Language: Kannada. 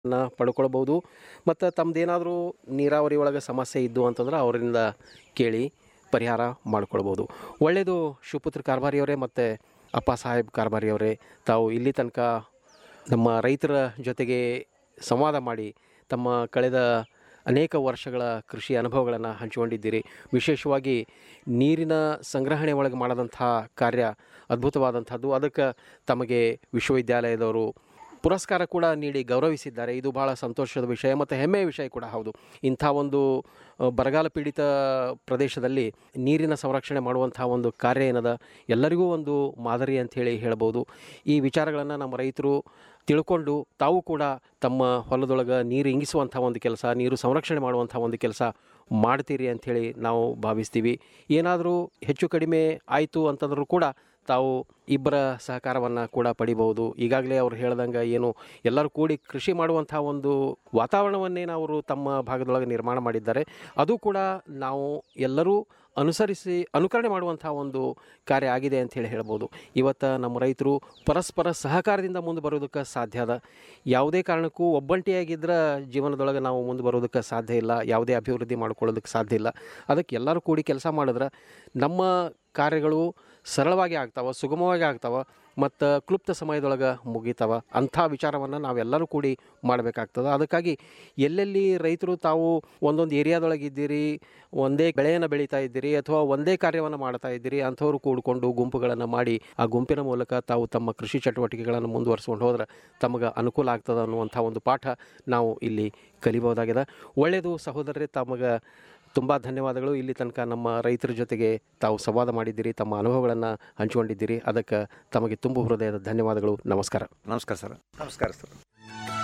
ನ ಪಡ್ಕೊಳ್ಬೋದು ಮತ್ತು ತಮ್ಮದೇನಾದರೂ ನೀರಾವರಿ ಒಳಗೆ ಸಮಸ್ಯೆ ಇದ್ದು ಅಂತಂದ್ರೆ ಅವರಿಂದ ಕೇಳಿ ಪರಿಹಾರ ಮಾಡ್ಕೊಳ್ಬೋದು ಒಳ್ಳೆಯದು ಶಿವಪುತ್ರ ಕಾರ್ಬಾರಿಯವರೇ ಮತ್ತು ಅಪ್ಪ ಸಾಹೇಬ್ ಕಾರ್ಬಾರಿಯವರೇ ತಾವು ಇಲ್ಲಿ ತನಕ ನಮ್ಮ ರೈತರ ಜೊತೆಗೆ ಸಂವಾದ ಮಾಡಿ ತಮ್ಮ ಕಳೆದ ಅನೇಕ ವರ್ಷಗಳ ಕೃಷಿ ಅನುಭವಗಳನ್ನು ಹಂಚಿಕೊಂಡಿದ್ದೀರಿ ವಿಶೇಷವಾಗಿ ನೀರಿನ ಸಂಗ್ರಹಣೆ ಒಳಗೆ ಮಾಡದಂಥ ಕಾರ್ಯ ಅದ್ಭುತವಾದಂಥದ್ದು ಅದಕ್ಕೆ ತಮಗೆ ವಿಶ್ವವಿದ್ಯಾಲಯದವರು ಪುರಸ್ಕಾರ ಕೂಡ ನೀಡಿ ಗೌರವಿಸಿದ್ದಾರೆ ಇದು ಭಾಳ ಸಂತೋಷದ ವಿಷಯ ಮತ್ತು ಹೆಮ್ಮೆಯ ವಿಷಯ ಕೂಡ ಹೌದು ಇಂಥ ಒಂದು ಅ, ಬರಗಾಲ ಪೀಡಿತ ಪ್ರದೇಶದಲ್ಲಿ ನೀರಿನ ಸಂರಕ್ಷಣೆ ಮಾಡುವಂಥ ಒಂದು ಕಾರ್ಯ ಏನದ ಎಲ್ಲರಿಗೂ ಒಂದು ಮಾದರಿ ಅಂಥೇಳಿ ಹೇಳ್ಬೋದು ಈ ವಿಚಾರಗಳನ್ನು ನಮ್ಮ ರೈತರು ತಿಳ್ಕೊಂಡು ತಾವು ಕೂಡ ತಮ್ಮ ಹೊಲದೊಳಗೆ ನೀರು ಇಂಗಿಸುವಂಥ ಒಂದು ಕೆಲಸ ನೀರು ಸಂರಕ್ಷಣೆ ಮಾಡುವಂಥ ಒಂದು ಕೆಲಸ ಮಾಡ್ತೀರಿ ಅಂಥೇಳಿ ನಾವು ಭಾವಿಸ್ತೀವಿ ಏನಾದರೂ ಹೆಚ್ಚು ಕಡಿಮೆ ಆಯಿತು ಅಂತಂದ್ರೂ ಕೂಡ ತಾವು ಇಬ್ಬರ ಸಹಕಾರವನ್ನು ಕೂಡ ಪಡಿಬಹುದು ಈಗಾಗಲೇ ಅವ್ರು ಹೇಳ್ದಂಗೆ ಏನು ಎಲ್ಲರೂ ಕೂಡಿ ಕೃಷಿ ಮಾಡುವಂಥ ಒಂದು ವಾತಾವರಣವನ್ನೇನು ಅವರು ತಮ್ಮ ಭಾಗದೊಳಗೆ ನಿರ್ಮಾಣ ಮಾಡಿದ್ದಾರೆ ಅದು ಕೂಡ ನಾವು ಎಲ್ಲರೂ ಅನುಸರಿಸಿ ಅನುಕರಣೆ ಮಾಡುವಂಥ ಒಂದು ಕಾರ್ಯ ಆಗಿದೆ ಅಂತ ಹೇಳಿ ಹೇಳ್ಬೋದು ಇವತ್ತು ನಮ್ಮ ರೈತರು ಪರಸ್ಪರ ಸಹಕಾರದಿಂದ ಮುಂದೆ ಬರೋದಕ್ಕೆ ಸಾಧ್ಯ ಅದ ಯಾವುದೇ ಕಾರಣಕ್ಕೂ ಒಬ್ಬಂಟಿಯಾಗಿದ್ದರೆ ಜೀವನದೊಳಗೆ ನಾವು ಮುಂದೆ ಬರೋದಕ್ಕೆ ಸಾಧ್ಯ ಇಲ್ಲ ಯಾವುದೇ ಅಭಿವೃದ್ಧಿ ಮಾಡ್ಕೊಳ್ಳೋದಕ್ಕೆ ಸಾಧ್ಯ ಇಲ್ಲ ಅದಕ್ಕೆ ಎಲ್ಲರೂ ಕೂಡಿ ಕೆಲಸ ಮಾಡಿದ್ರೆ ನಮ್ಮ ಕಾರ್ಯಗಳು ಸರಳವಾಗಿ ಆಗ್ತಾವ ಸುಗಮವಾಗಿ ಆಗ್ತಾವ ಮತ್ತು ಕ್ಲುಪ್ತ ಸಮಯದೊಳಗೆ ಮುಗಿತಾವ ಅಂಥ ವಿಚಾರವನ್ನು ನಾವೆಲ್ಲರೂ ಕೂಡಿ ಮಾಡಬೇಕಾಗ್ತದೆ ಅದಕ್ಕಾಗಿ ಎಲ್ಲೆಲ್ಲಿ ರೈತರು ತಾವು ಒಂದೊಂದು ಏರಿಯಾದೊಳಗೆ ಇದ್ದೀರಿ ಒಂದೇ ಬೆಳೆಯನ್ನು ಬೆಳೀತಾ ಇದ್ದೀರಿ ಅಥವಾ ಒಂದೇ ಕಾರ್ಯವನ್ನು ಮಾಡ್ತಾ ಇದ್ದೀರಿ ಅಂಥವ್ರು ಕೂಡಿಕೊಂಡು ಗುಂಪುಗಳನ್ನು ಮಾಡಿ ಆ ಗುಂಪಿನ ಮೂಲಕ ತಾವು ತಮ್ಮ ಕೃಷಿ ಚಟುವಟಿಕೆಗಳನ್ನು ಮುಂದುವರಿಸ್ಕೊಂಡು ಹೋದ್ರೆ ತಮಗೆ ಅನುಕೂಲ ಆಗ್ತದೆ ಅನ್ನುವಂಥ ಒಂದು ಪಾಠ ನಾವು ಇಲ್ಲಿ ಕಲಿಬೋದಾಗಿದೆ ಒಳ್ಳೆಯದು ಸಹೋದರರೇ ತಮಗೆ ತುಂಬ ಧನ್ಯವಾದಗಳು ಇಲ್ಲಿ ತನಕ ನಮ್ಮ ರೈತರ ಜೊತೆಗೆ ತಾವು ಸಂವಾದ ಮಾಡಿದ್ದೀರಿ ತಮ್ಮ ಅನುಭವಗಳನ್ನು ಹಂಚಿಕೊಂಡಿದ್ದೀರಿ ಅದಕ್ಕೆ ತಮಗೆ ತುಂಬ ಹೃದಯದ ಧನ್ಯವಾದಗಳು ನಮಸ್ಕಾರ ನಮಸ್ಕಾರ ಸರ್ ನಮಸ್ಕಾರ ಸರ್